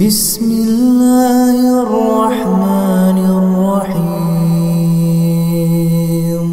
بسم الله الرحمن الرحيم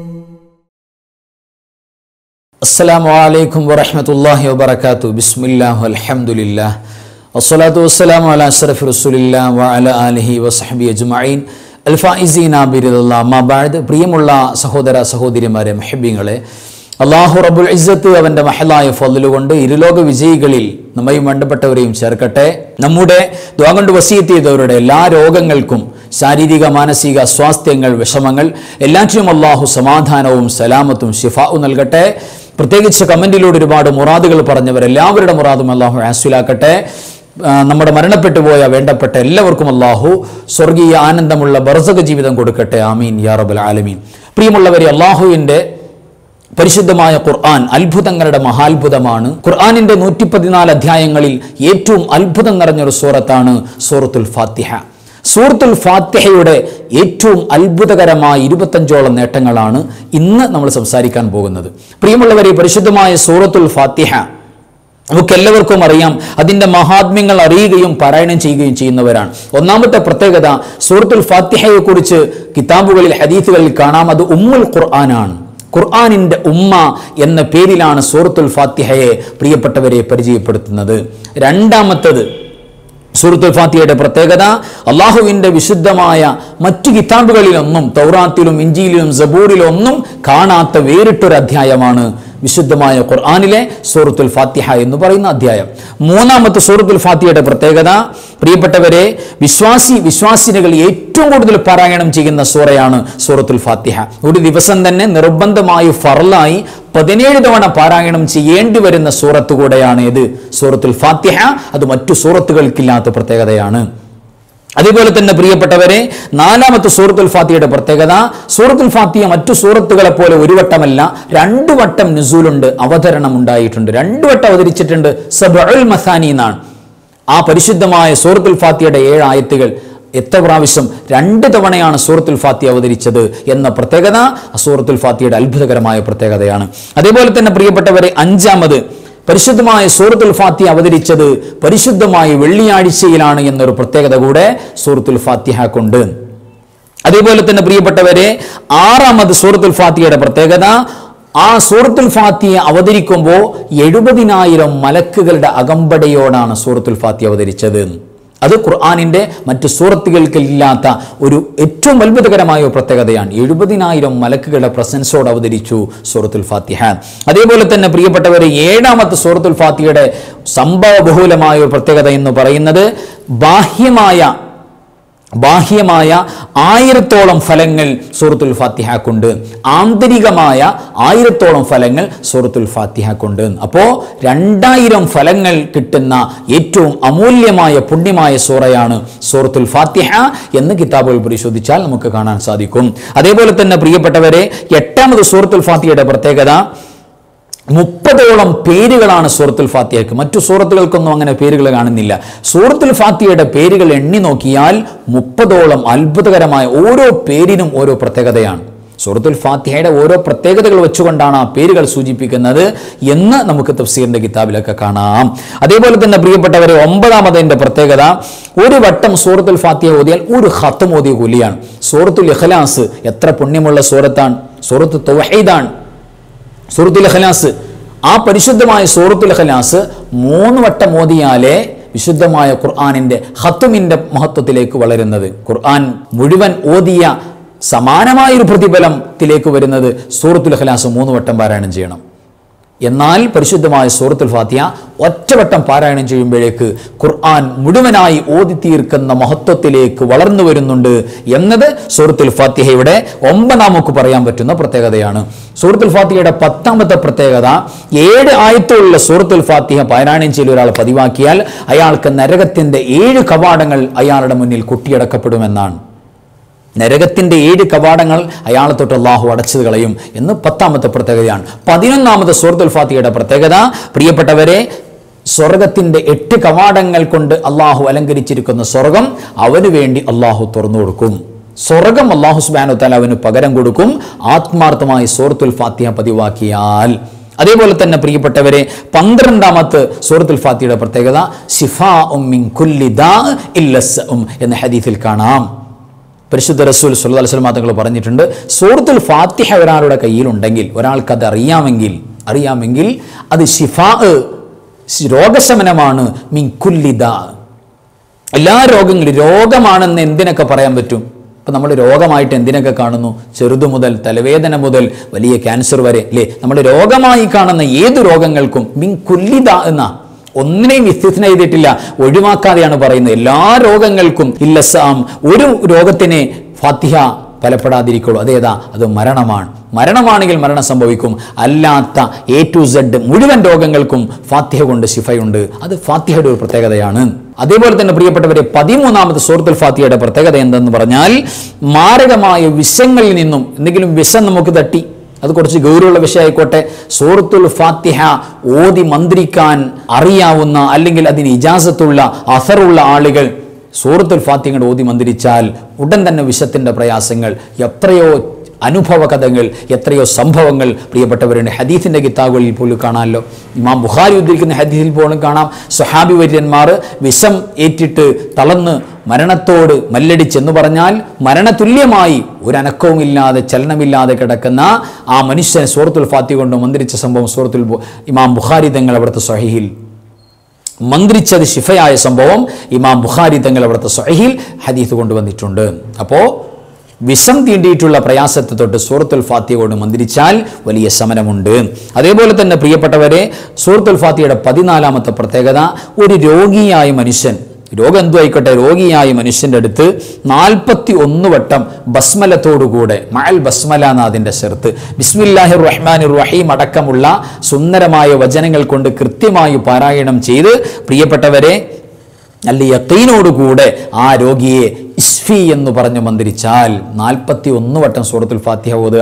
അസ്സലാമു അലൈക്കും വറഹ്മത്തുള്ളാഹി വബറകാതുഹു ബിസ്മില്ലാഹി അൽഹംദുലില്ലാഹ് വസ്സലാത്തു വസ്സലാമു അലാ അഷ്റഫി റസൂലില്ലാഹി വഅല ആലിഹി വസഹ്ബിഹി അജ്മഈൻ അൽ ഫായിസീന ബിറിദല്ലാഹ് അമ്മാ ബഅദ് പ്രിയമുള്ള സഹോദര സഹോദരിമാരെ മുഹബ്ബീങ്ങളെ അള്ളാഹു റബ്ബുൽ ഇസ്സത്ത് അവന്റെ മഹലായ ഫضല് കൊണ്ട് ഇരുലോക വിജയികളിൽ നമ്മയും വേണ്ടപ്പെട്ടവരെയും ചേർക്കട്ടെ നമ്മുടെ ദ്വാ കൊണ്ട് വസീത്ത് ചെയ്തവരുടെ എല്ലാ രോഗങ്ങൾക്കും ശാരീരിക മാനസിക സ്വാസ്ഥ്യങ്ങൾ വിഷമങ്ങൾ എല്ലാറ്റിനും അള്ളാഹു സമാധാനവും സലാമത്തും ഷിഫാവും നൽകട്ടെ പ്രത്യേകിച്ച് കമന്റിലൂടെ ഒരുപാട് മുറാദുകൾ പറഞ്ഞവർ എല്ലാവരുടെ മുറാദും അള്ളാഹു ആസ്വിലാക്കട്ടെ ആ, നമ്മുടെ മരണപ്പെട്ടു പോയ വേണ്ടപ്പെട്ട എല്ലാവർക്കും അള്ളാഹു സ്വർഗീയ ആനന്ദമുള്ള ബർസക ജീവിതം കൊടുക്കട്ടെ ആമീൻ യാ റബ്ബൽ ആലമീൻ പ്രിയമുള്ളവരെ അള്ളാഹുവിൻ്റെ പരിശുദ്ധമായ ഖുർആൻ അത്ഭുതങ്ങളുടെ മഹാത്ഭുതമാണ് ഖുർആനിന്റെ നൂറ്റി പതിനാല് അധ്യായങ്ങളിൽ ഏറ്റവും അത്ഭുതം നിറഞ്ഞൊരു സൂറത്താണ് സൂറത്തുൽ ഫാത്തിഹ സൂറത്തുൽ ഫാത്തിഹയുടെ ഏറ്റവും അത്ഭുതകരമായ ഇരുപത്തഞ്ചോളം നേട്ടങ്ങളാണ് ഇന്ന് നമ്മൾ സംസാരിക്കാൻ പോകുന്നത് പ്രിയമുള്ളവരെ പരിശുദ്ധമായ സൂറത്തുൽ ഫാത്തിഹ നമുക്കെല്ലാവർക്കും അറിയാം അതിൻ്റെ മഹാത്മ്യങ്ങൾ അറിയുകയും പാരായണം ചെയ്യുകയും ചെയ്യുന്നവരാണ് ഒന്നാമത്തെ പ്രത്യേകത സൂറത്തുൽ ഫാത്തിഹയെ കുറിച്ച് കിതാബുകളിൽ ഹദീസുകളിൽ കാണാം അത് ഉമ്മുൽ ഖുർആനാണ് ഖുർആാനിൻ്റെ ഉമ്മ എന്ന പേരിലാണ് സൂറത്തുൽ ഫാത്തിഹയെ പ്രിയപ്പെട്ടവരെ പരിചയപ്പെടുത്തുന്നത് രണ്ടാമത്തത് സൂറത്തുൽ ഫാത്തിഹയുടെ പ്രത്യേകത അള്ളാഹുവിൻ്റെ വിശുദ്ധമായ മറ്റു കിതാബുകളിലൊന്നും തൗറാത്തിലും ഇഞ്ചിയിലും സബൂറിലും ഒന്നും കാണാത്ത വേറിട്ടൊരു അധ്യായമാണ് വിശുദ്ധമായ ഖുർആാനിലെ സൂറത്തുൽ ഫാത്തിഹ എന്ന് പറയുന്ന അധ്യായം മൂന്നാമത്തെ സൂറത്തുൽ ഫാത്തിഹയുടെ പ്രത്യേകത പ്രിയപ്പെട്ടവരെ വിശ്വാസി വിശ്വാസിനികൾ ഏറ്റവും കൂടുതൽ പാരായണം ചെയ്യുന്ന സൂറയാണ് സൂറത്തുൽ ഫാത്തിഹ ഒരു ദിവസം തന്നെ നിർബന്ധമായി ഫറലായി പതിനേഴ് തവണ പാരായണം ചെയ്യേണ്ടി വരുന്ന സൂറത്ത് കൂടെയാണ് ഇത് സൂറത്തുൽ ഫാത്തിഹ അത് മറ്റു സൂറത്തുകൾക്കില്ലാത്ത പ്രത്യേകതയാണ് അതേപോലെ തന്നെ പ്രിയപ്പെട്ടവരെ നാലാമത്തെ സൂറത്തുൽ ഫാത്തിയുടെ പ്രത്യേകത സൂറത്തുൽ ഫാത്തിയ മറ്റു സൂറത്തുകളെ പോലെ ഒരു വട്ടമല്ല രണ്ടു വട്ടം നുസൂലുണ്ട് അവതരണം ഉണ്ടായിട്ടുണ്ട് രണ്ടു വട്ടം അവതരിച്ചിട്ടുണ്ട് സബുൽ മസാനി എന്നാണ് ആ പരിശുദ്ധമായ സൂറത്തുൽ ഫാത്തിയുടെ ഏഴ് ആയത്തുകൾ എത്ര പ്രാവശ്യം രണ്ട് തവണയാണ് സൂറത്തുൽ ഫാത്തി അവതരിച്ചത് എന്ന പ്രത്യേകത ആ സൂറത്തുൽ ഫാത്തിയുടെ അത്ഭുതകരമായ പ്രത്യേകതയാണ് അതേപോലെ തന്നെ പ്രിയപ്പെട്ടവരെ അഞ്ചാമത് പരിശുദ്ധമായ സൂറത്തുൽ ഫാത്തി അവതരിച്ചത് പരിശുദ്ധമായ വെള്ളിയാഴ്ചയിലാണ് എന്നൊരു പ്രത്യേകത കൂടെ സൂറത്തുൽ ഫാത്തിഹ കൊണ്ട് അതേപോലെ തന്നെ പ്രിയപ്പെട്ടവരെ ആറാമത് സൂറത്തുൽ ഫാത്തിയുടെ പ്രത്യേകത ആ സൂറത്തുൽ ഫാത്തിയെ അവതരിക്കുമ്പോൾ എഴുപതിനായിരം മലക്കുകളുടെ അകമ്പടയോടാണ് സൂറത്തുൽ ഫാത്തി അവതരിച്ചത് അത് ഖുർആാനിന്റെ മറ്റു സൂറത്തുകൾക്കില്ലാത്ത ഒരു ഏറ്റവും അത്ഭുതകരമായ ഒരു പ്രത്യേകതയാണ് എഴുപതിനായിരം മലക്കുകളുടെ പ്രസൻസോട് അവതരിച്ചു സൂറത്തുൽ ഫാത്തിഹ അതേപോലെ തന്നെ പ്രിയപ്പെട്ടവരെ ഏഴാമത്തെ സൂറത്തുൽ ഫാത്തിഹയുടെ സംഭവ ബഹുലമായ ഒരു പ്രത്യേകത എന്ന് പറയുന്നത് ബാഹ്യമായ ബാഹ്യമായ ആയിരത്തോളം ഫലങ്ങൾ സൂറത്തുൽ ഫാത്തിഹക്കുണ്ട് ആന്തരികമായ ആയിരത്തോളം ഫലങ്ങൾ സൂറത്തുൽ ഫാത്തിഹക്കുണ്ട് അപ്പോൾ രണ്ടായിരം ഫലങ്ങൾ കിട്ടുന്ന ഏറ്റവും അമൂല്യമായ പുണ്യമായ സൂറയാണ് സൂറത്തുൽ ഫാത്തിഹ എന്ന് കിതാബുകൾ പരിശോധിച്ചാൽ നമുക്ക് കാണാൻ സാധിക്കും അതേപോലെ തന്നെ പ്രിയപ്പെട്ടവരെ എട്ടാമത് സൂറത്തുൽ ഫാത്തിഹയുടെ പ്രത്യേകത മുപ്പതോളം പേരുകളാണ് സൂറത്തുൽ ഫാത്തിഹയ്ക്ക് മറ്റു സൂറത്തുകൾക്കൊന്നും അങ്ങനെ പേരുകൾ കാണുന്നില്ല സൂറത്തുൽ ഫാത്തിഹയുടെ പേരുകൾ എണ്ണി നോക്കിയാൽ മുപ്പതോളം അത്ഭുതകരമായ ഓരോ പേരിനും ഓരോ പ്രത്യേകതയാണ് സൂറത്തുൽ ഫാത്തിഹയുടെ ഓരോ പ്രത്യേകതകൾ വെച്ചുകൊണ്ടാണ് ആ പേരുകൾ സൂചിപ്പിക്കുന്നത് എന്ന് നമുക്ക് തഫ്സീറിന്റെ കിതാബിലൊക്കെ കാണാം അതേപോലെ തന്നെ പ്രിയപ്പെട്ടവരെ ഒമ്പതാമതിന്റെ പ്രത്യേകത ഒരു വട്ടം സൂറത്തുൽ ഫാത്തിഹ ഓതിയാൽ ഒരു ഹത്തും ഓതിയ കൂലിയാണ് സൂറത്തുൽ ഇഖ്ലാസ് എത്ര പുണ്യമുള്ള സൂറത്താണ് സൂറത്ത് തൗഹീദാണ് സൂറത്തുൽ ഇഖ്ലാസ് ആ പരിശുദ്ധമായ സൂറത്തുൽ ഇഖ്ലാസ് മൂന്ന് വട്ടം ഓതിയാലേ വിശുദ്ധമായ ഖുർആാനിന്റെ ഹത്തുമിന്റെ മഹത്വത്തിലേക്ക് വളരുന്നത് ഖുർആൻ മുഴുവൻ ഓതിയ സമാനമായ ഒരു പ്രതിഫലത്തിലേക്ക് വരുന്നത് സൂറത്തുൽ ഇഖ്ലാസ് മൂന്ന് വട്ടം പാരായണം ചെയ്യണം എന്നാൽ പരിശുദ്ധമായ സൂറത്തുൽ ഫാത്തിഹ ഒറ്റവട്ടം പാരായണം ചെയ്യുമ്പോഴേക്ക് ഖുർആൻ മുഴുവനായി ഓതി തീർക്കുന്ന മഹത്വത്തിലേക്ക് വളർന്നു വരുന്നുണ്ട് എന്നത് സൂറത്തുൽ ഫാത്തിഹയുടെ ഒമ്പതാം നമുക്ക് പറയാൻ പറ്റുന്ന പ്രത്യേകതയാണ് സൂറത്തുൽ ഫാത്തിഹയുടെ പത്താമത്തെ പ്രത്യേകത ഏഴ് ആയത്തുള്ള സൂറത്തുൽ ഫാത്തിഹ പാരായണം ചെയ്യൽ ഒരാൾ പതിവാക്കിയാൽ അയാൾക്ക് നരകത്തിന്റെ ഏഴ് കവാടങ്ങൾ അയാളുടെ മുന്നിൽ കുട്ടിയടക്കപ്പെടുമെന്നാണ് നരകത്തിന്റെ ഏഴ് കവാടങ്ങൾ അയാളെ തൊട്ട് അള്ളാഹു അടച്ചു കളയും എന്ന് പത്താമത്തെ പ്രത്യേകതയാണ് പതിനൊന്നാമത്തെ സൂറത്തുൽ ഫാത്തിഹയുടെ പ്രത്യേകത പ്രിയപ്പെട്ടവരെ സ്വർഗത്തിന്റെ എട്ട് കവാടങ്ങൾ കൊണ്ട് അള്ളാഹു അലങ്കരിച്ചിരിക്കുന്ന സ്വർഗം അവന് വേണ്ടി അള്ളാഹു തുറന്നു കൊടുക്കും സ്വർഗം അള്ളാഹു സുബാനു താല അവന് പകരം കൊടുക്കും ആത്മാർത്ഥമായി സൂറത്തുൽ ഫാത്തിഹ പതിവാക്കിയാൽ അതേപോലെ തന്നെ പ്രിയപ്പെട്ടവരെ പന്ത്രണ്ടാമത്തെ സൂറത്തുൽ ഫാത്തിയുടെ പ്രത്യേകത ഷിഫാ ഉമ്മിൻ കുല്ലി ദാ ഇല്ല സഉം എന്ന ഹദീസിൽ കാണാം പരിശുദ്ധ റസൂൽ സല്ലല്ലാഹു അലൈഹി വസല്ലം തങ്ങൾ പറഞ്ഞിട്ടുണ്ട് സൂറത്തുൽ ഫാത്തിഹ ഒരാളുടെ കയ്യിലുണ്ടെങ്കിൽ ഒരാൾക്ക് അത് അറിയാമെങ്കിൽ അറിയാമെങ്കിൽ അത് ഷിഫാ രോഗശമനമാണ് മിൻ കുല്ലി ദാ എല്ലാ രോഗങ്ങളും രോഗമാണെന്ന് എന്തിനൊക്കെ പറയാൻ പറ്റും ഇപ്പം നമ്മൾ രോഗമായിട്ട് എന്തിനൊക്കെ കാണുന്നു ചെറുതു മുതൽ തലവേദന മുതൽ വലിയ ക്യാൻസർ വരെ അല്ലേ നമ്മൾ രോഗമായി കാണുന്ന ഏത് രോഗങ്ങൾക്കും മിൻ കുല്ലിത എന്ന ഒന്നിനെയും വിസ്തൃതന ചെയ്തിട്ടില്ല ഒഴിവാക്കാതെയാണ് പറയുന്നത് എല്ലാ രോഗങ്ങൾക്കും ഇല്ല സാം ഒരു രോഗത്തിനെ ഫാത്തിഹ ഫലപ്പെടാതിരിക്കുള്ളൂ അതേതാ അത് മരണമാണ് മരണമാണെങ്കിൽ മരണം സംഭവിക്കും അല്ലാത്ത എ ടു സെഡ് മുഴുവൻ രോഗങ്ങൾക്കും ഫാത്തിഹ കൊണ്ട് ശിഫയുണ്ട് അത് ഫാത്തിഹയുടെ ഒരു പ്രത്യേകതയാണ് അതേപോലെ തന്നെ പ്രിയപ്പെട്ടവരെ പതിമൂന്നാമത് സൂറത്തുൽ ഫാത്തിഹയുടെ പ്രത്യേകത എന്തെന്ന് പറഞ്ഞാൽ മാരകമായ വിഷങ്ങളിൽ നിന്നും എന്തെങ്കിലും വിഷം നമുക്ക് തട്ടി അത് കുറച്ച് ഗൗരവമുള്ള വിഷയമായിക്കോട്ടെ സൂറത്തുൽ ഫാത്തിഹ ഓതി മന്ത്രിക്കാൻ അറിയാവുന്ന അല്ലെങ്കിൽ അതിന് ഇജാസത്തുള്ള അസറുള്ള ആളുകൾ സൂറത്തുൽ ഫാത്തിഹയുടെ ഓതി മന്ത്രിച്ചാൽ ഉടൻ തന്നെ വിഷത്തിന്റെ പ്രയാസങ്ങൾ എത്രയോ അനുഭവ കഥകൾ എത്രയോ സംഭവങ്ങൾ പ്രിയപ്പെട്ടവരുണ്ട് ഹദീസിന്റെ കിതാബുകളിൽ പോലും കാണാമല്ലോ ഇമാം ബുഖാരി ഉദ്ധരിക്കുന്ന ഹദീസിൽ പോലും കാണാം സ്വഹാബി വര്യന്മാർ വിഷം ഏറ്റിട്ട് തളർന്ന് മരണത്തോട് മല്ലടിച്ചെന്ന് പറഞ്ഞാൽ മരണതുല്യമായി ഒരു അനക്കവുമില്ലാതെ ചലനമില്ലാതെ കിടക്കുന്ന ആ മനുഷ്യനെ സൂറത്തുൽ ഫാത്തി കൊണ്ട് മന്ത്രിച്ച സംഭവം സൂറത്തുൽ ബു- ഇമാം ബുഖാരി തങ്ങൾ അവിടുത്തെ സ്വഹീൽ മന്ത്രിച്ചത് ശിഫയായ സംഭവം ഇമാം ബുഖാരി തങ്ങൾ അവിടുത്തെ സ്വഹീൽ ഹദീസ് കൊണ്ടുവന്നിട്ടുണ്ട് അപ്പോൾ വിഷം തീണ്ടിയിട്ടുള്ള പ്രയാസത്തെ തൊട്ട് സൂറത്തുൽ ഫാത്തിയ കൊണ്ട് മന്ത്രിച്ചാൽ വലിയ ശമനമുണ്ട് അതേപോലെ തന്നെ പ്രിയപ്പെട്ടവരെ സൂറത്തുൽ ഫാത്തിയുടെ പതിനാലാമത്തെ പ്രത്യേകത ഒരു രോഗിയായ മനുഷ്യൻ രോഗം എന്തു ആയിക്കോട്ടെ രോഗിയായ മനുഷ്യന്റെ അടുത്ത് നാൽപ്പത്തി ഒന്ന് വട്ടം ബസ്മലത്തോടുകൂടെ മഅൽ ബസ്മല എന്ന അതിൻ്റെ ചെറുത്ത് ബിസ്മില്ലാഹി റഹ്മാൻ റഹീം അടക്കമുള്ള സുന്ദരമായ വചനങ്ങൾ കൊണ്ട് കൃത്യമായി പാരായണം ചെയ്ത് പ്രിയപ്പെട്ടവരെ നല്ല യക്കീനോടുകൂടെ ആ രോഗിയെ ഇസ്ഫി എന്ന് പറഞ്ഞ് മന്ത്രിച്ചാൽ നാൽപ്പത്തി ഒന്ന് വട്ടം സൂറത്തുൽ ഫാത്തിഹ ഓതുക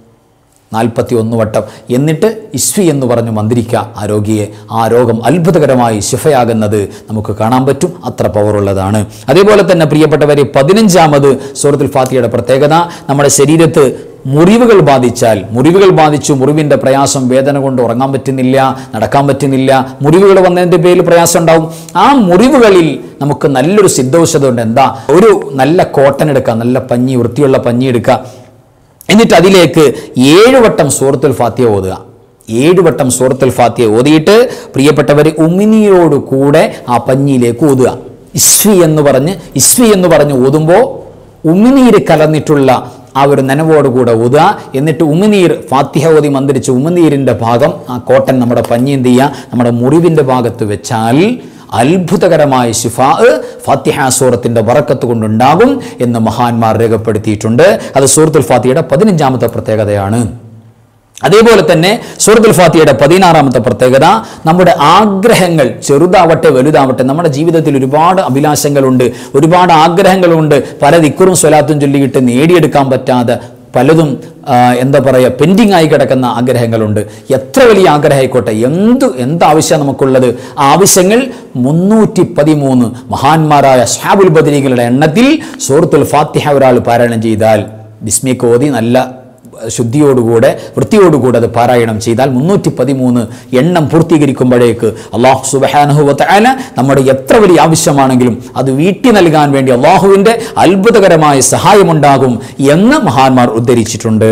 നാൽപ്പത്തി ഒന്ന് വട്ടം എന്നിട്ട് ഇസ്ഫി എന്ന് പറഞ്ഞ് മന്ത്രിക്കുക ആ രോഗിയെ ആ രോഗം അത്ഭുതകരമായി ശിഫയാകുന്നത് നമുക്ക് കാണാൻ പറ്റും അത്ര പവറുള്ളതാണ് അതേപോലെ തന്നെ പ്രിയപ്പെട്ടവരെ പതിനഞ്ചാമത് സൂറത്തുൽ ഫാത്തിഹയുടെ പ്രത്യേകത നമ്മുടെ ശരീരത്ത് മുറിവുകൾ ബാധിച്ചാൽ മുറിവുകൾ ബാധിച്ചു മുറിവിൻ്റെ പ്രയാസം വേദന കൊണ്ട് ഉറങ്ങാൻ പറ്റുന്നില്ല നടക്കാൻ പറ്റുന്നില്ല മുറിവുകൾ വന്നതിൻ്റെ പേരിൽ പ്രയാസം ഉണ്ടാവും ആ മുറിവുകളിൽ നമുക്ക് നല്ലൊരു സിദ്ധൌഷധമുണ്ട് എന്താ ഒരു നല്ല കോട്ടൺ എടുക്കുക നല്ല പഞ്ഞി വൃത്തിയുള്ള പഞ്ഞി എടുക്കുക എന്നിട്ട് അതിലേക്ക് ഏഴ് വട്ടം സൂറത്തുൽ ഫാത്തിയ ഓതുക ഏഴ് വട്ടം സൂറത്തുൽ ഫാത്തിയ ഓതിയിട്ട് പ്രിയപ്പെട്ടവർ ഉമിനിയോട് കൂടെ ആ പഞ്ഞിയിലേക്ക് ഓതുക ഇസ്വി എന്ന് പറഞ്ഞ് ഇസ്വി എന്ന് പറഞ്ഞ് ഓതുമ്പോൾ ഉമിനീര് കലർന്നിട്ടുള്ള ആ ഒരു നനവോടുകൂടെ ഓതുക എന്നിട്ട് ഉമിനീർ ഫാത്തിഹ ഓതി മന്ത്രിച്ച് ഉമിനീരിൻ്റെ ഭാഗം ആ കോട്ടൻ നമ്മുടെ പഞ്ഞി എന്ത് ചെയ്യുക നമ്മുടെ മുറിവിൻ്റെ ഭാഗത്ത് വെച്ചാൽ അത്ഭുതകരമായ ശിഫാ ഫാത്തിഹ സൂറത്തിന്റെ വറക്കത്ത് കൊണ്ടുണ്ടാകും എന്ന് മഹാന്മാർ രേഖപ്പെടുത്തിയിട്ടുണ്ട് അത് സൂറത്തുൽ ഫാത്തിഹയുടെ പതിനഞ്ചാമത്തെ പ്രത്യേകതയാണ് അതേപോലെ തന്നെ സൂറത്തുൽ ഫാത്തിഹയുടെ പതിനാറാമത്തെ പ്രത്യേകത നമ്മുടെ ആഗ്രഹങ്ങൾ ചെറുതാവട്ടെ വലുതാവട്ടെ നമ്മുടെ ജീവിതത്തിൽ ഒരുപാട് അഭിലാഷങ്ങളുണ്ട് ഒരുപാട് ആഗ്രഹങ്ങളുണ്ട് പല ദിക്കുറും സ്വലാത്തും ചൊല്ലിയിട്ട് നേടിയെടുക്കാൻ പറ്റാതെ പലതും ആ, എന്താ പറയുക പെൻഡിങ് ആയി കിടക്കുന്ന ആഗ്രഹങ്ങളുണ്ട് എത്ര വലിയ ആഗ്രഹമായിക്കോട്ടെ എന്ത് എന്ത് ആവശ്യമാണ് നമുക്കുള്ളത് ആ ആവശ്യങ്ങൾ മുന്നൂറ്റി പതിമൂന്ന് മഹാന്മാരായ ഷാബുൽ ബദരികളുടെ എണ്ണത്തിൽ സൂറത്തുൽ ഫാത്തിഹ ഒരാൾ പാരായണം ചെയ്താൽ ബിസ്മിക്ക് ഓതി നല്ല ശുദ്ധിയോടുകൂടെ വൃത്തിയോടുകൂടെ അത് പാരായണം ചെയ്താൽ മുന്നൂറ്റി പതിമൂന്ന് എണ്ണം പൂർത്തീകരിക്കുമ്പോഴേക്ക് അള്ളാഹു സുബഹാനുഹുവല നമ്മുടെ എത്ര വലിയ ആവശ്യമാണെങ്കിലും അത് വീട്ടി നൽകാൻ വേണ്ടി അള്ളാഹുവിൻ്റെ അത്ഭുതകരമായ സഹായമുണ്ടാകും എന്ന് മഹാന്മാർ ഉദ്ധരിച്ചിട്ടുണ്ട്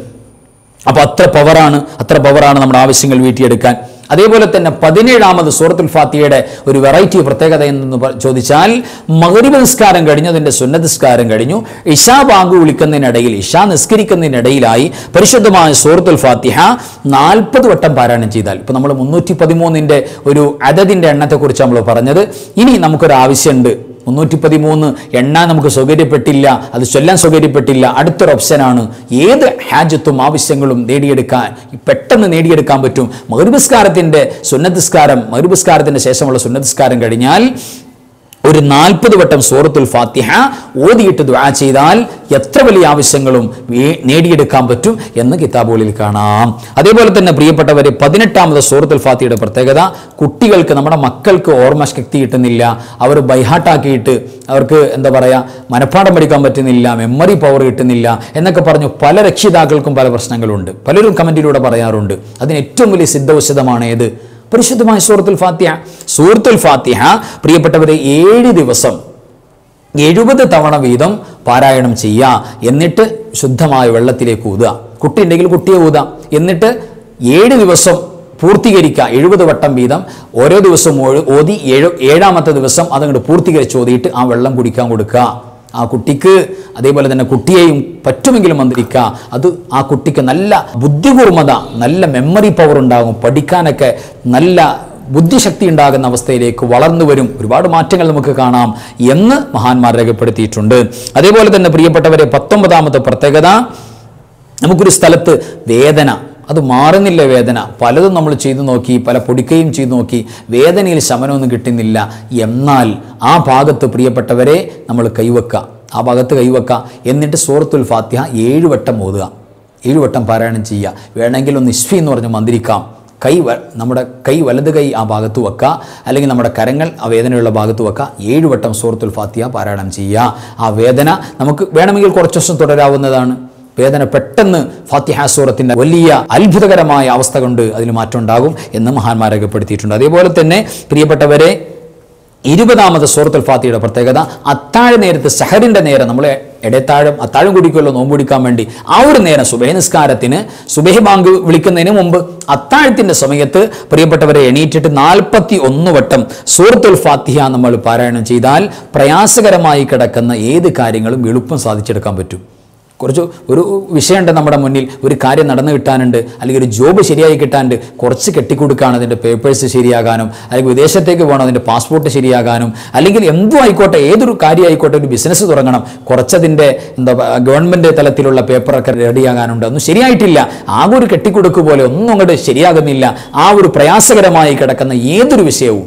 അപ്പോൾ അത്ര പവറാണ് അത്ര പവറാണ് നമ്മുടെ ആവശ്യങ്ങൾ വീട്ടിയെടുക്കാൻ അതേപോലെ തന്നെ പതിനേഴാമത് സൂറത്തുൽ ഫാത്തിയുടെ ഒരു വെറൈറ്റി പ്രത്യേകത എന്തെന്ന് പ- ചോദിച്ചാൽ മകരിബ് നിസ്കാരം കഴിഞ്ഞു അതിൻ്റെ സുന്നതിസ്കാരം കഴിഞ്ഞു ഇഷാ ബാങ്ക് വിളിക്കുന്നതിനിടയിൽ ഇഷാ നിസ്കരിക്കുന്നതിനിടയിലായി പരിശുദ്ധമായ സൂറത്തുൽ ഫാത്തിഹ നാൽപ്പത് വട്ടം പാരായണം ചെയ്താൽ ഇപ്പം നമ്മൾ മുന്നൂറ്റി പതിമൂന്നിൻ്റെ ഒരു അതതിൻ്റെ എണ്ണത്തെക്കുറിച്ച് നമ്മൾ പറഞ്ഞത് ഇനി നമുക്കൊരു ആവശ്യമുണ്ട് മുന്നൂറ്റി പതിമൂന്ന് എണ്ണ നമുക്ക് സൗകര്യപ്പെട്ടില്ല അത് ചൊല്ലാൻ സൗകര്യപ്പെട്ടില്ല അടുത്തൊരു ഓപ്ഷനാണ് ഏത് ഹാജത്തും ആവശ്യങ്ങളും നേടിയെടുക്കാൻ പെട്ടെന്ന് നേടിയെടുക്കാൻ പറ്റും മറുപസ്കാരത്തിൻ്റെ സുന്നതിസ്കാരം മറുപസ്കാരത്തിൻ്റെ ശേഷമുള്ള സുന്നതിസ്കാരം കഴിഞ്ഞാൽ ഒരു നാൽപ്പത് വട്ടം സൂറത്തുൽ ഫാത്തിഹ ഓതിയിട്ട് ദുആ ചെയ്താൽ എത്ര വലിയ ആവശ്യങ്ങളും വേ- നേടിയെടുക്കാൻ പറ്റും എന്ന് കിതാബുകളിൽ കാണാം അതേപോലെ തന്നെ പ്രിയപ്പെട്ടവരെ പതിനെട്ടാമത് സൂറത്തുൽ ഫാത്തിഹയുടെ പ്രത്യേകത കുട്ടികൾക്ക് നമ്മുടെ മക്കൾക്ക് ഓർമ്മശക്തി കിട്ടുന്നില്ല അവർ ബൈഹാട്ടാക്കിയിട്ട് അവർക്ക് എന്താ പറയുക മനഃപ്പാഠം പഠിക്കാൻ പറ്റുന്നില്ല മെമ്മറി പവർ കിട്ടുന്നില്ല എന്നൊക്കെ പറഞ്ഞു പല രക്ഷിതാക്കൾക്കും പല പ്രശ്നങ്ങളുണ്ട് പലരും കമന്റിലൂടെ പറയാറുണ്ട് അതിന് ഏറ്റവും വലിയ സിദ്ധൌഷധമാണ് ഏത് പരിശുദ്ധമായ സൂറത്തുൽ ഫാത്തിഹ സൂറത്തുൽ ഫാത്തിഹ പ്രിയപ്പെട്ടവരെ ഏഴ് ദിവസം എഴുപത് തവണ വീതം പാരായണം ചെയ്യുക എന്നിട്ട് ശുദ്ധമായ വെള്ളത്തിലേക്ക് ഊതുക കുട്ടി ഉണ്ടെങ്കിൽ കുട്ടിയെ ഊതാം എന്നിട്ട് ഏഴ് ദിവസം പൂർത്തീകരിക്കുക എഴുപത് വട്ടം വീതം ഓരോ ദിവസവും ഓ- ഓതി ഏഴ് ഏഴാമത്തെ ദിവസം അതങ്ങോട്ട് പൂർത്തീകരിച്ച് ഓതിയിട്ട് ആ വെള്ളം കുടിക്കാൻ കൊടുക്കുക ആ കുട്ടിക്ക് അതേപോലെ തന്നെ കുട്ടിയെയും പറ്റുമെങ്കിലും മന്ത്രിക്കുക അത് ആ കുട്ടിക്ക് നല്ല ബുദ്ധികൂർമ്മത നല്ല മെമ്മറി പവർ ഉണ്ടാകും പഠിക്കാനൊക്കെ നല്ല ബുദ്ധിശക്തി ഉണ്ടാകുന്ന അവസ്ഥയിലേക്ക് വളർന്നു വരും ഒരുപാട് മാറ്റങ്ങൾ നമുക്ക് കാണാം എന്ന് മഹാന്മാർ രേഖപ്പെടുത്തിയിട്ടുണ്ട് അതേപോലെ തന്നെ പ്രിയപ്പെട്ടവരെ പത്തൊമ്പതാമത്തെ പ്രത്യേകത നമുക്കൊരു സ്ഥലത്ത് വേദന അത് മാറുന്നില്ല വേദന പലതും നമ്മൾ ചെയ്തു നോക്കി പല പൊടിക്കയും ചെയ്തു നോക്കി വേദനയിൽ ശമനമൊന്നും കിട്ടുന്നില്ല എന്നാൽ ആ ഭാഗത്ത് പ്രിയപ്പെട്ടവരെ നമ്മൾ കൈവക്കുക ആ ഭാഗത്ത് കൈവക്കുക എന്നിട്ട് സൂറത്തുൽ ഫാത്തിഹ ഏഴ് വട്ടം ഓതുക ഏഴ് വട്ടം പാരായണം ചെയ്യുക വേണമെങ്കിൽ ഒന്ന് ഇസ്ഫി എന്ന് പറഞ്ഞ് മന്ത്രിക്കാം കൈ വ- നമ്മുടെ കൈ വലത് കൈ ആ ഭാഗത്ത് വെക്കുക അല്ലെങ്കിൽ നമ്മുടെ കരങ്ങൾ ആ വേദനയുള്ള ഭാഗത്ത് വെക്കുക ഏഴ് വട്ടം സൂറത്തുൽ ഫാത്തിഹ പാരായണം ചെയ്യുക ആ വേദന നമുക്ക് വേണമെങ്കിൽ കുറച്ച് ദിവസം തുടരാവുന്നതാണ് വേദന പെട്ടെന്ന് ഫാത്തിഹ സൂറത്തിൻ്റെ വലിയ അത്ഭുതകരമായ അവസ്ഥ കൊണ്ട് അതിന് മാറ്റം ഉണ്ടാകും എന്ന് മഹാന്മാർ രേഖപ്പെടുത്തിയിട്ടുണ്ട് അതേപോലെ തന്നെ പ്രിയപ്പെട്ടവരെ ഇരുപതാമത് സൂറത്തുൽ ഫാത്തിയുടെ പ്രത്യേകത അത്താഴ നേരത്ത് സഹറിന്റെ നേരം നമ്മൾ ഇടത്താഴം അത്താഴം കുടിക്കുമല്ലോ നോമ്പ് കുടിക്കാൻ വേണ്ടി ആ ഒരു നേരം സുബഹ നിസ്കാരത്തിന് സുബഹി ബാങ്ക് വിളിക്കുന്നതിന് മുമ്പ് അത്താഴത്തിന്റെ സമയത്ത് പ്രിയപ്പെട്ടവരെ എണീറ്റിട്ട് നാൽപ്പത്തി ഒന്ന് വട്ടം സൂറത്തുൽ ഫാത്തിഹ നമ്മൾ പാരായണം ചെയ്താൽ പ്രയാസകരമായി കിടക്കുന്ന ഏത് കാര്യങ്ങളും എളുപ്പം സാധിച്ചെടുക്കാൻ പറ്റും കുറച്ച് ഒരു വിഷയമുണ്ട് നമ്മുടെ മുന്നിൽ ഒരു കാര്യം നടന്നു കിട്ടാനുണ്ട് അല്ലെങ്കിൽ ഒരു ജോബ് ശരിയായി കിട്ടാനുണ്ട് കുറച്ച് കെട്ടിക്കൊടുക്കുകയാണ് അതിൻ്റെ പേപ്പേഴ്സ് ശരിയാകാനും അല്ലെങ്കിൽ വിദേശത്തേക്ക് പോകണം അതിൻ്റെ പാസ്പോർട്ട് ശരിയാകാനും അല്ലെങ്കിൽ എന്തും ആയിക്കോട്ടെ ഏതൊരു കാര്യം ആയിക്കോട്ടെ ഒരു ബിസിനസ് തുടങ്ങണം കുറച്ചതിൻ്റെ എന്താ ഗവൺമെൻറ് തലത്തിലുള്ള പേപ്പറൊക്കെ റെഡിയാകാനുണ്ട് ഒന്നും ശരിയായിട്ടില്ല ആകെ ഒരു കെട്ടിക്കൊടുക്ക് പോലെ ഒന്നും അങ്ങോട്ട് ശരിയാകുന്നില്ല ആ ഒരു പ്രയാസകരമായി കിടക്കുന്ന ഏതൊരു വിഷയവും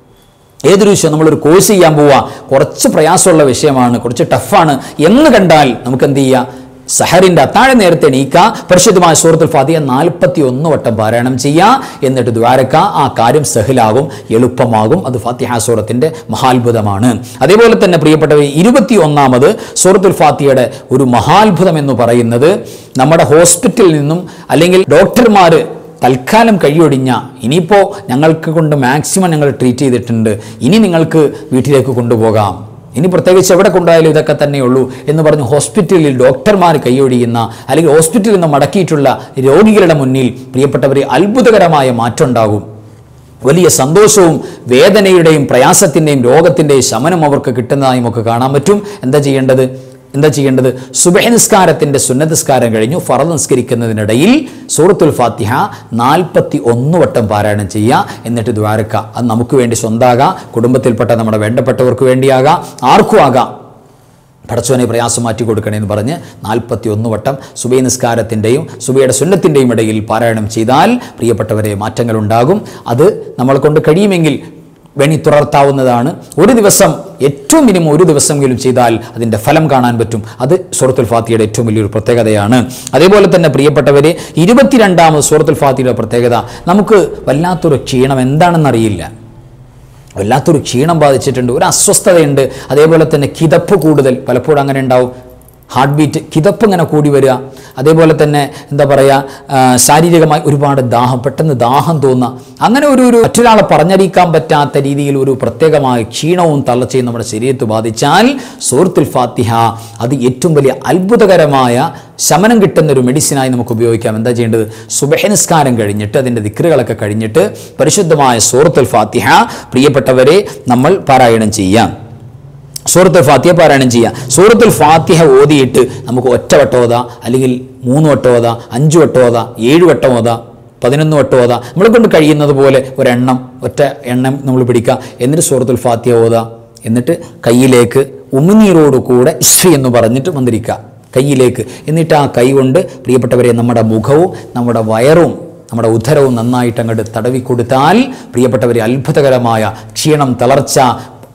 ഏതൊരു വിഷയം നമ്മളൊരു കോഴ്സ് ചെയ്യാൻ പോവുക കുറച്ച് പ്രയാസമുള്ള വിഷയമാണ് കുറച്ച് ടഫാണ് എന്ന് കണ്ടാൽ നമുക്ക് എന്ത് ചെയ്യുക സഹറിന്റെ അത്താഴ നേരത്തെ എണീക്കുക പരിശുദ്ധമായ സൂറത്തുൽ ഫാത്തിഹ നാൽപ്പത്തി ഒന്ന് വട്ടം പാരായണം ചെയ്യുക എന്നിട്ട് ദ്വാരക്ക ആ കാര്യം സഹിലാകും എളുപ്പമാകും അത് ഫാത്തിഹ സൂറത്തിന്റെ മഹാത്ഭുതമാണ് അതേപോലെ തന്നെ പ്രിയപ്പെട്ടവർ ഇരുപത്തി ഒന്നാമത് സൂറത്തുൽ ഫാത്തിഹയുടെ ഒരു മഹാത്ഭുതം എന്ന് പറയുന്നത് നമ്മുടെ ഹോസ്പിറ്റലിൽ നിന്നും അല്ലെങ്കിൽ ഡോക്ടർമാർ തൽക്കാലം കൈയൊടിഞ്ഞ ഇനിയിപ്പോൾ ഞങ്ങൾക്ക് കൊണ്ട് മാക്സിമം ഞങ്ങൾ ട്രീറ്റ് ചെയ്തിട്ടുണ്ട് ഇനി നിങ്ങൾക്ക് വീട്ടിലേക്ക് കൊണ്ടുപോകാം ഇനി പ്രത്യേകിച്ച് എവിടെ കൊണ്ടുപോയാലും ഇതൊക്കെ തന്നെയുള്ളൂ എന്ന് പറഞ്ഞ് ഹോസ്പിറ്റലിൽ ഡോക്ടർമാർ കൈയൊഴിയുന്ന അല്ലെങ്കിൽ ഹോസ്പിറ്റലിൽ നിന്ന് മടക്കിയിട്ടുള്ള രോഗികളുടെ മുന്നിൽ പ്രിയപ്പെട്ടവരെ അത്ഭുതകരമായ മാറ്റം ഉണ്ടാകും വലിയ സന്തോഷവും വേദനയുടെയും പ്രയാസത്തിൻ്റെയും രോഗത്തിൻ്റെയും ശമനം അവർക്ക് കിട്ടുന്നതായും ഒക്കെ കാണാൻ പറ്റും എന്താ ചെയ്യേണ്ടത് എന്താ ചെയ്യേണ്ടത് സുബഹ നിസ്കാരത്തിൻ്റെ സുന്നതസ്കാരം കഴിഞ്ഞു ഫറദ് നിസ്കരിക്കുന്നതിനിടയിൽ സൂറത്തുൽ ഫാത്തിഹ നാൽപ്പത്തി ഒന്ന് വട്ടം പാരായണം ചെയ്യുക എന്നിട്ട് ദ്വാരക്ക അത് നമുക്ക് വേണ്ടി സ്വന്താകാം കുടുംബത്തിൽപ്പെട്ട നമ്മുടെ വേണ്ടപ്പെട്ടവർക്ക് വേണ്ടിയാകാം ആർക്കും ആകാം പടച്ചവനെ പ്രയാസം മാറ്റി കൊടുക്കണേ എന്ന് പറഞ്ഞ് നാൽപ്പത്തി ഒന്ന് വട്ടം സുബൈ നിസ്കാരത്തിൻ്റെയും സുബൈയുടെ സുന്നത്തിൻ്റെയും ഇടയിൽ പാരായണം ചെയ്താൽ പ്രിയപ്പെട്ടവരെ മാറ്റങ്ങൾ ഉണ്ടാകും അത് നമ്മളെ കൊണ്ട് കഴിയുമെങ്കിൽ വെണി തുറർത്താവുന്നതാണ് ഒരു ദിവസം ഏറ്റവും മിനിമം ഒരു ദിവസമെങ്കിലും ചെയ്താൽ അതിൻ്റെ ഫലം കാണാൻ പറ്റും അത് സൂറത്തുൽ ഫാത്തിയുടെ ഏറ്റവും വലിയൊരു പ്രത്യേകതയാണ് അതേപോലെ തന്നെ പ്രിയപ്പെട്ടവരെ ഇരുപത്തിരണ്ടാമത് സൂറത്തുൽ ഫാത്തിയുടെ പ്രത്യേകത നമുക്ക് വല്ലാത്തൊരു ക്ഷീണം എന്താണെന്നറിയില്ല വല്ലാത്തൊരു ക്ഷീണം ബാധിച്ചിട്ടുണ്ട് ഒരു അസ്വസ്ഥതയുണ്ട് അതേപോലെ തന്നെ കിതപ്പ് കൂടുതൽ പലപ്പോഴും അങ്ങനെ ഉണ്ടാവും ഹാർട്ട് ബീറ്റ് കിതപ്പ് ഇങ്ങനെ കൂടി വരിക അതേപോലെ തന്നെ എന്താ പറയുക ആ, ശാരീരികമായി ഒരുപാട് ദാഹം പെട്ടെന്ന് ദാഹം തോന്നുക അങ്ങനെ ഒരു ഒരു മറ്റൊരാളെ പറഞ്ഞറിയിക്കാൻ പറ്റാത്ത രീതിയിൽ ഒരു പ്രത്യേകമായ ക്ഷീണവും തളർച്ചയും നമ്മുടെ ശരീരത്ത് ബാധിച്ചാൽ സൂറത്തുൽ ഫാത്തിഹ അത് ഏറ്റവും വലിയ അത്ഭുതകരമായ ശമനം കിട്ടുന്ന ഒരു മെഡിസിനായി നമുക്ക് ഉപയോഗിക്കാം എന്താ ചെയ്യേണ്ടത് സുബഹനിസ്കാരം കഴിഞ്ഞിട്ട് അതിൻ്റെ ദിക്റുകളൊക്കെ കഴിഞ്ഞിട്ട് പരിശുദ്ധമായ സൂറത്തുൽ ഫാത്തിഹ പ്രിയപ്പെട്ടവരെ നമ്മൾ പാരായണം ചെയ്യാം സൂറത്തുൽ ഫാത്തിഹ പാരായണം ചെയ്യുക സൂറത്തുൽ ഫാത്തിഹ ഓതിയിട്ട് നമുക്ക് ഒറ്റ വട്ടം ഓതാ അല്ലെങ്കിൽ മൂന്ന് വട്ടം ഓതാ അഞ്ച് വട്ടം ഓതാ ഏഴ് വട്ടം ഓതാ പതിനൊന്ന് വട്ടം ഓതാ നമ്മളെ കൊണ്ട് കഴിയുന്നത് പോലെ ഒരെണ്ണം ഒറ്റ എണ്ണം നമ്മൾ പിടിക്കുക എന്നിട്ട് സൂറത്തുൽ ഫാത്തിഹ ഓതാ എന്നിട്ട് കയ്യിലേക്ക് ഉമിനീരോട് കൂടെ ഇശ്വി എന്ന് പറഞ്ഞിട്ട് മന്ത്രിക്കുക കയ്യിലേക്ക് എന്നിട്ട് ആ കൈ കൊണ്ട് പ്രിയപ്പെട്ടവരെ നമ്മുടെ മുഖവും നമ്മുടെ വയറും നമ്മുടെ ഉദരവും നന്നായിട്ട് അങ്ങോട്ട് തടവി കൊടുത്താൽ പ്രിയപ്പെട്ടവരെ അത്ഭുതകരമായ ക്ഷീണം തളർച്ച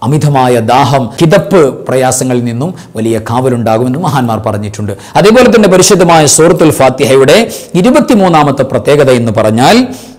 അമിതമായ ദാഹം കിതപ്പ് പ്രയാസങ്ങളിൽ നിന്നും വലിയ കാവലുണ്ടാകുമെന്ന് മഹാന്മാർ പറഞ്ഞിട്ടുണ്ട് അതേപോലെ തന്നെ പരിശുദ്ധമായ സൂറത്തുൽ ഫാത്തിഹയുടെ ഇരുപത്തിമൂന്നാമത്തെ പ്രത്യേകത എന്ന് പറഞ്ഞാൽ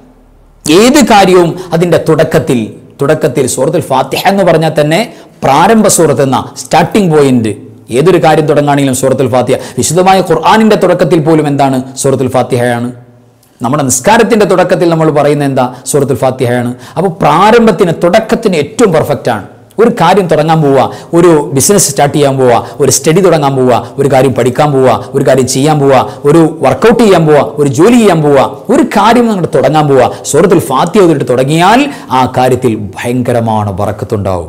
ഏത് കാര്യവും അതിൻ്റെ തുടക്കത്തിൽ തുടക്കത്തിൽ സൂറത്തുൽ ഫാത്തിഹ എന്ന് പറഞ്ഞാൽ തന്നെ പ്രാരംഭ സൂറത്ത് എന്ന സ്റ്റാർട്ടിംഗ് പോയിന്റ് ഏതൊരു കാര്യം തുടങ്ങുകയാണെങ്കിലും സൂറത്തുൽ ഫാത്തിഹ വിശുദ്ധമായ ഖുർആാനിൻ്റെ തുടക്കത്തിൽ പോലും എന്താണ് സൂറത്തുൽ ഫാത്തിഹയാണ് നമ്മുടെ നിസ്കാരത്തിൻ്റെ തുടക്കത്തിൽ നമ്മൾ പറയുന്ന എന്താ സൂറത്തുൽ ഫാത്തിഹയാണ് അപ്പോൾ പ്രാരംഭത്തിന് തുടക്കത്തിന് ഏറ്റവും പെർഫെക്റ്റ് ആണ് ഒരു കാര്യം തുടങ്ങാൻ പോവുക ഒരു ബിസിനസ് സ്റ്റാർട്ട് ചെയ്യാൻ പോവുക ഒരു സ്റ്റഡി തുടങ്ങാൻ പോവുക ഒരു കാര്യം പഠിക്കാൻ പോവുക ഒരു കാര്യം ചെയ്യാൻ പോവുക ഒരു വർക്കൗട്ട് ചെയ്യാൻ പോവുക ഒരു ജോലി ചെയ്യാൻ പോവുക ഒരു കാര്യം അങ്ങോട്ട് തുടങ്ങാൻ പോവുക സൂറത്തുൽ ഫാത്തിഹ ഓതിട്ട് തുടങ്ങിയാൽ ആ കാര്യത്തിൽ ഭയങ്കരമാണ് വറക്കത്തുണ്ടാവും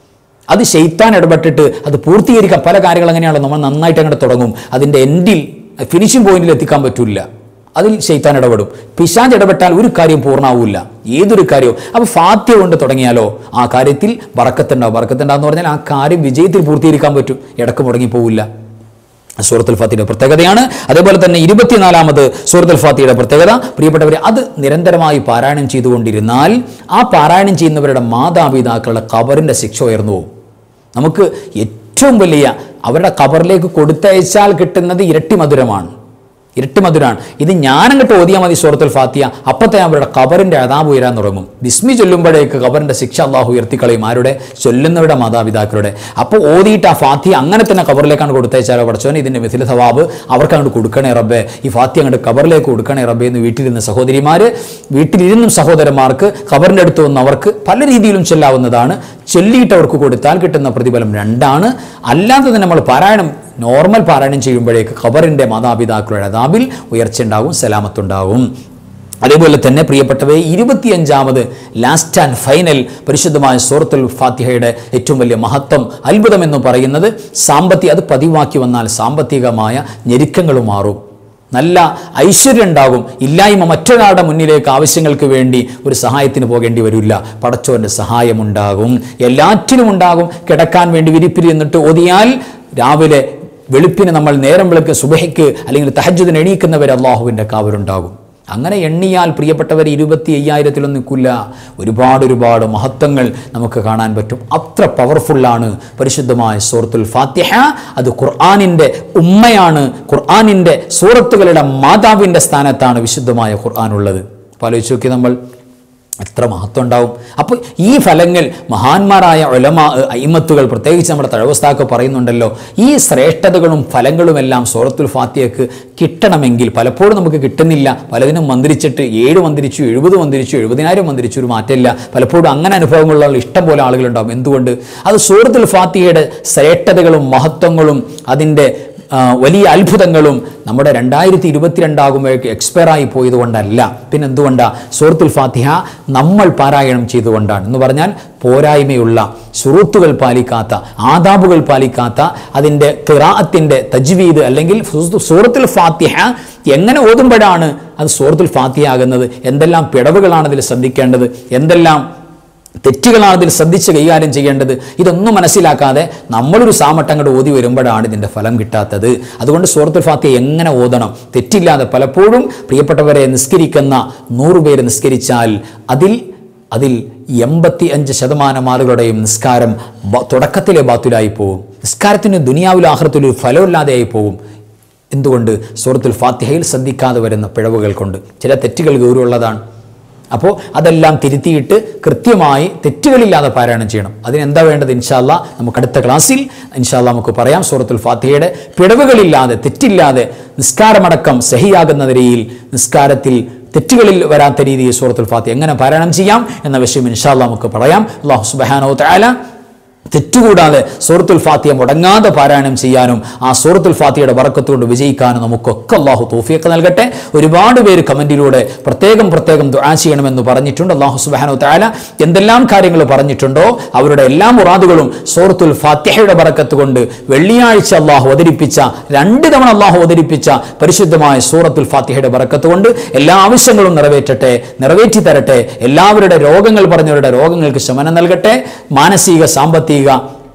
അത് ഷെയ്ത്താൻ ഇടപെട്ടിട്ട് അത് പൂർത്തീകരിക്കാൻ പല കാര്യങ്ങൾ അങ്ങനെയാണല്ലോ നമ്മൾ നന്നായിട്ട് അങ്ങോട്ട് തുടങ്ങും അതിൻ്റെ എൻഡിൽ ഫിനിഷിംഗ് പോയിന്റിൽ എത്തിക്കാൻ പറ്റില്ല അതിൽ ഷെയ്ത്താൻ ഇടപെടും പിശാജ് ഇടപെട്ടാൽ ഒരു കാര്യം പൂർണ്ണമാവില്ല ഏതൊരു കാര്യവും അപ്പോൾ ഫാത്യ കൊണ്ട് തുടങ്ങിയാലോ ആ കാര്യത്തിൽ ബറക്കത്തുണ്ടാവും ബറക്കത്തുണ്ടാന്ന് പറഞ്ഞാൽ ആ കാര്യം വിജയത്തിൽ പൂർത്തീകരിക്കാൻ പറ്റും ഇടക്ക് മുടങ്ങി പോവില്ല സൂറത്തുൽ ഫാത്തിയുടെ പ്രത്യേകതയാണ് അതേപോലെ തന്നെ ഇരുപത്തിനാലാമത് സൂറത്തുൽ ഫാത്തിയുടെ പ്രത്യേകത പ്രിയപ്പെട്ടവരെ അത് നിരന്തരമായി പാരായണം ചെയ്തുകൊണ്ടിരുന്നാൽ ആ പാരായണം ചെയ്യുന്നവരുടെ മാതാപിതാക്കളുടെ കബറിൻ്റെ ശിക്ഷ ഉയർന്നു പോകും നമുക്ക് ഏറ്റവും വലിയ അവരുടെ കബറിലേക്ക് കൊടുത്തയച്ചാൽ കിട്ടുന്നത് ഇരട്ടി മധുരമാണ് ഇരട്ടി മധുരാണ് ഇത് ഞാനങ്ങോട്ട് ഓതിയാൽ മതി സൂറത്തുൽ ഫാത്തിയ അപ്പത്തെ അവരുടെ കബറിന്റെ അതാബ് ഉയരാൻ തുടങ്ങും ബിസ്മി ചൊല്ലുമ്പോഴേക്ക് കബറിന്റെ ശിക്ഷ അള്ളാഹു ഉയർത്തിക്കളയും ആരുടെ ചൊല്ലുന്നവരുടെ മാതാപിതാക്കളുടെ അപ്പോൾ ഓതിയിട്ട് ആ ഫാത്തിയ അങ്ങനെ തന്നെ കബറിലേക്കാണ് കൊടുത്തയച്ചാലോ പഠിച്ചോനെ ഇതിന്റെ മിഥില സവാബ് അവർക്ക് അങ്ങോട്ട് കൊടുക്കണേ റബ്ബേ ഈ ഫാത്തിയ അങ്ങോട്ട് കബറിലേക്ക് കൊടുക്കണേ റബ്ബേ എന്ന് വീട്ടിലിരുന്ന സഹോദരിമാര് വീട്ടിലിരുന്നും സഹോദരന്മാർക്ക് കബറിന്റെ അടുത്ത് വന്ന് അവർക്ക് പല രീതിയിലും ചൊല്ലാവുന്നതാണ് ചൊല്ലിയിട്ട് അവർക്ക് കൊടുത്താൽ കിട്ടുന്ന പ്രതിഫലം രണ്ടാണ് അല്ലാതെ തന്നെ നമ്മൾ പാരായണം നോർമൽ പാരായണം ചെയ്യുമ്പോഴേക്ക് ഖബറിൻ്റെ മാതാപിതാക്കളുടെ അതാബിൽ ഉയർച്ച ഉണ്ടാവും സലാമത്തുണ്ടാവും അതേപോലെ തന്നെ പ്രിയപ്പെട്ടവയെ ഇരുപത്തിയഞ്ചാമത് ലാസ്റ്റ് ആൻഡ് ഫൈനൽ പരിശുദ്ധമായ സൂറത്തുൽ ഫാത്തിഹയുടെ ഏറ്റവും വലിയ മഹത്വം അത്ഭുതം എന്ന് പറയുന്നത് സാമ്പത്തിക അത് പതിവാക്കി വന്നാൽ സാമ്പത്തികമായ ഞെരുക്കങ്ങൾ മാറും നല്ല ഐശ്വര്യം ഉണ്ടാകും ഇല്ലായ്മ മറ്റൊരാളുടെ മുന്നിലേക്ക് ആവശ്യങ്ങൾക്ക് വേണ്ടി ഒരു സഹായത്തിന് പോകേണ്ടി വരില്ല പടച്ചോന്റെ സഹായമുണ്ടാകും എല്ലാറ്റിനും ഉണ്ടാകും കിടക്കാൻ വേണ്ടി വിരിപ്പിൽ നിന്നിട്ട് ഓതിയാൽ രാവിലെ വെളുപ്പിന് നമ്മൾ നേരം വിളക്ക് സുബഹയ്ക്ക് അല്ലെങ്കിൽ തഹജ്ജുദിന് എണീക്കുന്നവർ അള്ളാഹുവിൻ്റെ കാവലുണ്ടാകും അങ്ങനെ എണ്ണിയാൽ പ്രിയപ്പെട്ടവർ ഇരുപത്തി അയ്യായിരത്തിലൊന്നും നിൽക്കില്ല ഒരുപാട് ഒരുപാട് മഹത്വങ്ങൾ നമുക്ക് കാണാൻ പറ്റും അത്ര പവർഫുള്ളാണ് പരിശുദ്ധമായ സൂറത്തുൽ ഫാത്തിഹ അത് ഖുർആാനിൻ്റെ ഉമ്മയാണ് ഖുർആാനിൻ്റെ സൂറത്തുകളുടെ മാതാവിൻ്റെ സ്ഥാനത്താണ് വിശുദ്ധമായ ഖുർആൻ ഉള്ളത് അപ്പോൾ ആലോചിച്ച് നോക്കി നമ്മൾ എത്ര മഹത്വം ഉണ്ടാവും അപ്പോൾ ഈ ഫലങ്ങൾ മഹാന്മാരായ ഒലമ അയിമത്തുകൾ പ്രത്യേകിച്ച് നമ്മുടെ തഴവസ്ഥാക്ക് പറയുന്നുണ്ടല്ലോ ഈ ശ്രേഷ്ഠതകളും ഫലങ്ങളുമെല്ലാം സൂറത്തുൽ ഫാത്തിയക്ക് കിട്ടണമെങ്കിൽ പലപ്പോഴും നമുക്ക് കിട്ടുന്നില്ല പലതിനും മന്ത്രിച്ചിട്ട് ഏഴ് മന്ത്രിച്ചു എഴുപത് മന്ത്രിച്ചു എഴുപതിനായിരം മന്ത്രിച്ചു ഒരു മാറ്റമില്ല പലപ്പോഴും അങ്ങനെ അനുഭവങ്ങളുള്ള ഇഷ്ടം പോലെ ആളുകളുണ്ടാവും എന്തുകൊണ്ട് അത് സൂറത്തുൽ ഫാത്തിയയുടെ ശ്രേഷ്ഠതകളും മഹത്വങ്ങളും അതിൻ്റെ ആ, വലിയ അത്ഭുതങ്ങളും നമ്മുടെ രണ്ടായിരത്തി ഇരുപത്തിരണ്ടാകുമ്പോഴേക്ക് എക്സ്പയർ ആയി പോയത് കൊണ്ടല്ല പിന്നെ എന്തുകൊണ്ടാണ് സൂറത്തുൽ ഫാത്തിഹ നമ്മൾ പാരായണം ചെയ്തുകൊണ്ടാണ് എന്ന് പറഞ്ഞാൽ പോരായ്മയുള്ള സുറൂത്തുകൾ പാലിക്കാത്ത ആദാബുകൾ പാലിക്കാത്ത അതിൻ്റെ ഖിറാഅത്തിൻ്റെ തജ്വീദ് അല്ലെങ്കിൽ സൂ- സൂറത്തുൽ ഫാത്തിഹ എങ്ങനെ ഓതുമ്പോഴാണ് അത് സൂറത്തുൽ ഫാത്തിഹ ആകുന്നത് എന്തെല്ലാം പിടവുകളാണ് അതിൽ ശ്രദ്ധിക്കേണ്ടത് എന്തെല്ലാം തെറ്റുകളാണ് ഇതിൽ ശ്രദ്ധിച്ച് കൈകാര്യം ചെയ്യേണ്ടത് ഇതൊന്നും മനസ്സിലാക്കാതെ നമ്മളൊരു സാമട്ടങ്ങോട്ട് ഓതി വരുമ്പോഴാണ് ഇതിൻ്റെ ഫലം കിട്ടാത്തത് അതുകൊണ്ട് സൂറത്തുൽ ഫാത്തിഹ എങ്ങനെ ഓതണം തെറ്റില്ലാതെ പലപ്പോഴും പ്രിയപ്പെട്ടവരെ നിസ്കരിക്കുന്ന നൂറ് പേര് നിസ്കരിച്ചാൽ അതിൽ അതിൽ എൺപത്തി അഞ്ച് ശതമാനം ആളുകളുടെയും നിസ്കാരം ബ- തുടക്കത്തിലെ ബാത്തുലായി പോകും നിസ്കാരത്തിന് ദുനിയാവിൽ ആഹ്റത്തിൽ ഒരു ഫലമില്ലാതെയായി പോകും എന്തുകൊണ്ട് സൂറത്തുൽ ഫാത്തിഹയിൽ ശ്രദ്ധിക്കാതെ വരുന്ന പിഴവുകൾ കൊണ്ട് ചില തെറ്റുകൾ ഗൗരവമുള്ളതാണ് അപ്പോൾ അതെല്ലാം തിരുത്തിയിട്ട് കൃത്യമായി തെറ്റുകളില്ലാതെ പാരായണം ചെയ്യണം അതിനെന്താ വേണ്ടത് ഇൻഷാല്ല നമുക്ക് അടുത്ത ക്ലാസ്സിൽ ഇൻഷാല്ല നമുക്ക് പറയാം സൂറത്തുൽ ഫാത്തിഹയുടെ പിഴവുകളില്ലാതെ തെറ്റില്ലാതെ നിസ്കാരമടക്കം സഹിയാകുന്ന നിലയിൽ നിസ്കാരത്തിൽ തെറ്റുകളിൽ വരാത്ത രീതിയിൽ സൂറത്തുൽ ഫാത്തിഹ എങ്ങനെ പാരായണം ചെയ്യാം എന്ന വിഷയം ഇൻഷാല്ല നമുക്ക് പറയാം അള്ളാഹു സുബാനോ തആല തെറ്റുകൂടാതെ സൂറത്തുൽ ഫാത്തിയ മുടങ്ങാതെ പാരായണം ചെയ്യാനും ആ സൂറത്തുൽ ഫാത്തിയുടെ വറക്കത്ത് കൊണ്ട് വിജയിക്കാനും നമുക്കൊക്കെ അള്ളാഹു തോഫിയൊക്കെ നൽകട്ടെ ഒരുപാട് പേര് കമന്റിലൂടെ പ്രത്യേകം പ്രത്യേകം ദുആ ചെയ്യണമെന്ന് പറഞ്ഞിട്ടുണ്ട് അള്ളാഹു സുബാനോ താല എന്തെല്ലാം കാര്യങ്ങൾ പറഞ്ഞിട്ടുണ്ടോ അവരുടെ എല്ലാ മുറാദുകളും സൂറത്തുൽ ഫാത്തിഹയുടെ വറക്കത്ത് കൊണ്ട് വെള്ളിയാഴ്ച അള്ളാഹു അവതരിപ്പിച്ച രണ്ട് തവണ അള്ളാഹു അവതരിപ്പിച്ച പരിശുദ്ധമായ സൂറത്തുൽ ഫാത്തിഹയുടെ വറക്കത്ത് കൊണ്ട് എല്ലാ ആവശ്യങ്ങളും നിറവേറ്റട്ടെ നിറവേറ്റി തരട്ടെ എല്ലാവരുടെ രോഗങ്ങൾ പറഞ്ഞവരുടെ രോഗങ്ങൾക്ക് ശമനം നൽകട്ടെ മാനസിക സാമ്പത്തിക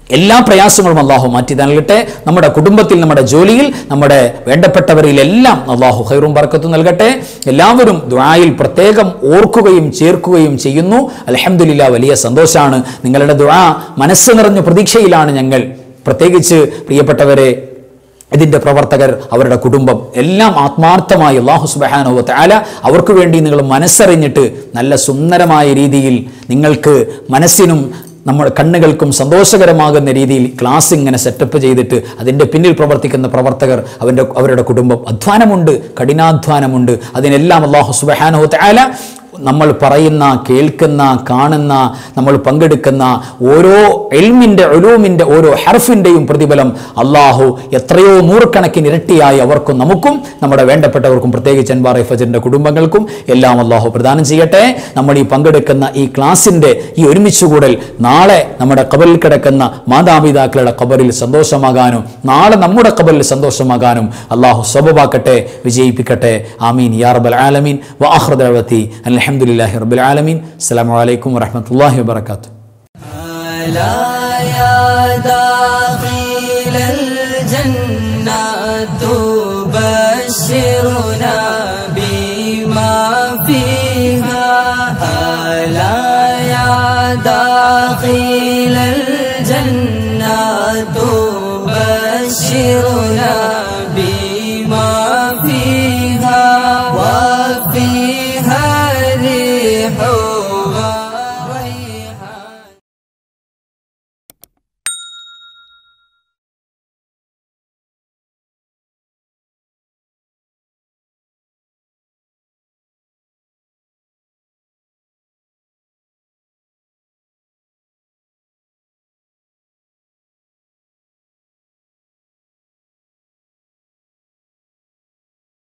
എല്ലാ പ്രയാസങ്ങളും അള്ളാഹു മാറ്റി നൽകട്ടെ നമ്മുടെ കുടുംബത്തിൽ നമ്മുടെ ജോലിയിൽ നമ്മുടെ വേണ്ടപ്പെട്ടവരിലെല്ലാം അള്ളാഹു ഹൈറും ബർക്കത്തും നൽകട്ടെ എല്ലാവരും ദുആയിൽ പ്രത്യേകം ഓർക്കുകയും ചേർക്കുകയും ചെയ്യുന്നു അലഹമില്ല വലിയ സന്തോഷമാണ് നിങ്ങളുടെ ദുആ മനസ്സ് നിറഞ്ഞ പ്രതീക്ഷയിലാണ് ഞങ്ങൾ പ്രത്യേകിച്ച് പ്രിയപ്പെട്ടവരെ ഇതിൻ്റെ പ്രവർത്തകർ അവരുടെ കുടുംബം എല്ലാം ആത്മാർത്ഥമായി അള്ളാഹു സുബഹാനുവ ആല അവർക്ക് വേണ്ടി നിങ്ങൾ മനസ്സറിഞ്ഞിട്ട് നല്ല സുന്ദരമായ രീതിയിൽ നിങ്ങൾക്ക് മനസ്സിനും നമ്മുടെ കണ്ണുകൾക്കും സന്തോഷകരമാകുന്ന രീതിയിൽ ക്ലാസ് ഇങ്ങനെ സെറ്റപ്പ് ചെയ്തിട്ട് അതിൻ്റെ പിന്നിൽ പ്രവർത്തിക്കുന്ന പ്രവർത്തകർ അവൻ്റെ അവരുടെ കുടുംബം അധ്വാനമുണ്ട് കഠിനാധ്വാനമുണ്ട് അതിനെല്ലാം അള്ളാഹു സുബഹാനുഹു ആല നമ്മൾ പറയുന്ന കേൾക്കുന്ന കാണുന്ന നമ്മൾ പങ്കെടുക്കുന്ന ഓരോ എൽമിൻ്റെ ഒലൂമിൻ്റെ ഓരോ ഹർഫിൻ്റെയും പ്രതിഫലം അള്ളാഹു എത്രയോ നൂറുകണക്കിന് ഇരട്ടിയായി അവർക്കും നമുക്കും നമ്മുടെ വേണ്ടപ്പെട്ടവർക്കും പ്രത്യേകിച്ച് അൻവാർ ഫജറിൻ്റെ കുടുംബങ്ങൾക്കും എല്ലാം അള്ളാഹു പ്രദാനം ചെയ്യട്ടെ നമ്മൾ ഈ പങ്കെടുക്കുന്ന ഈ ക്ലാസിൻ്റെ ഈ ഒരുമിച്ചുകൂടൽ നാളെ നമ്മുടെ കബറിൽ കിടക്കുന്ന മാതാപിതാക്കളുടെ കബറിൽ സന്തോഷമാകാനും നാളെ നമ്മുടെ കബറിൽ സന്തോഷമാകാനും അള്ളാഹു സ്വബാക്കട്ടെ വിജയിപ്പിക്കട്ടെ ആമീൻ യാ റബ്ബൽ ആലമീൻ വഅഖ്റദഅവതി അൽഹംദുലില്ലാഹി റബ്ബിൽ ആലമീൻ അസ്സലാമു അലൈക്കും വറഹ്മത്തുള്ളാഹി വബറകാതുഹു ألا يا دار